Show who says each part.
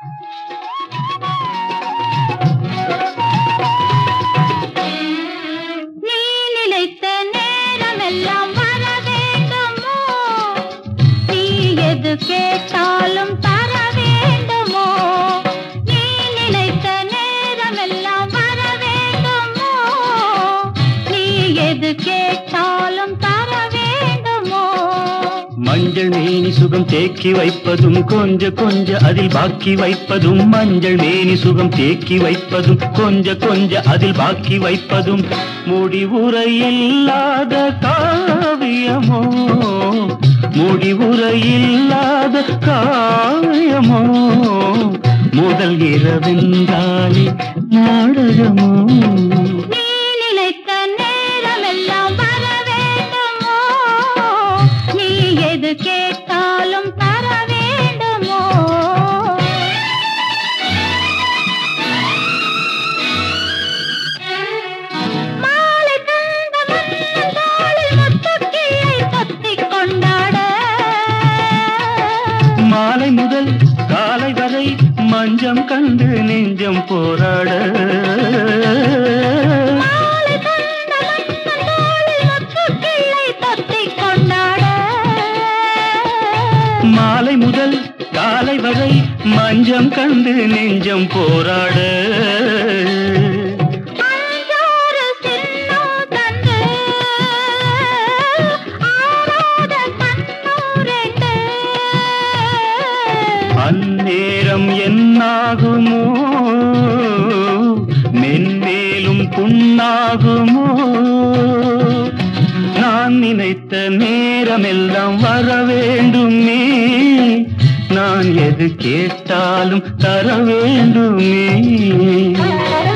Speaker 1: நீ நினைத்த நேரமெல்லாம் வர வேண்டுமோ நீ எது கேட்டாலும் தர வேண்டுமோ நீ நினைத்த நேரமெல்லாம் வர வேண்டுமோ நீ எது கேட்டாலும் தர வேண்டுமோ
Speaker 2: மஞ்சள் மேனி சுகம் தேக்கி வைப்பதும் கொஞ்ச கொஞ்ச அதில் பாக்கி வைப்பதும் மஞ்சள் மேனி சுகம் தேக்கி வைப்பதும் கொஞ்ச கொஞ்ச அதில் பாக்கி வைப்பதும் முடிவுரையில்லாத காவியமோ முடிவுரையில்லாத காவியமோ முதல் இரவென்றாலே நாடகமோ
Speaker 1: நீ நினைத்த நேரமெல்லாம் வர வேண்டுமோ நீ எது கேட்டாலும் தர வேண்டுமோ மாலை தந்த மன்னன் தோளில் முத்துக்கிளை தொத்திக் கொண்டாட
Speaker 2: மாலை முதல் காலை வரை மஞ்சம் கண்டு நெஞ்சம் போராட
Speaker 1: மாலை தந்த மன்னன் தோளில் முத்துக்கிளை தொத்திக் கொண்டாட
Speaker 2: மாலை முதல் காலை வரை மஞ்சம் கண்டு நெஞ்சம் போராட
Speaker 1: அஞ்சாறு சின்னம் தந்து ஆறாத கண்ணூரெண்டு
Speaker 2: அந்நேரம் என்னாகுமோ மென்மேலும் புண்ணாகுமோ நான் நினைத்த நேரமெல்லாம் வர வேண்டுமே நான் எது கேட்டாலும் தர வேண்டுமே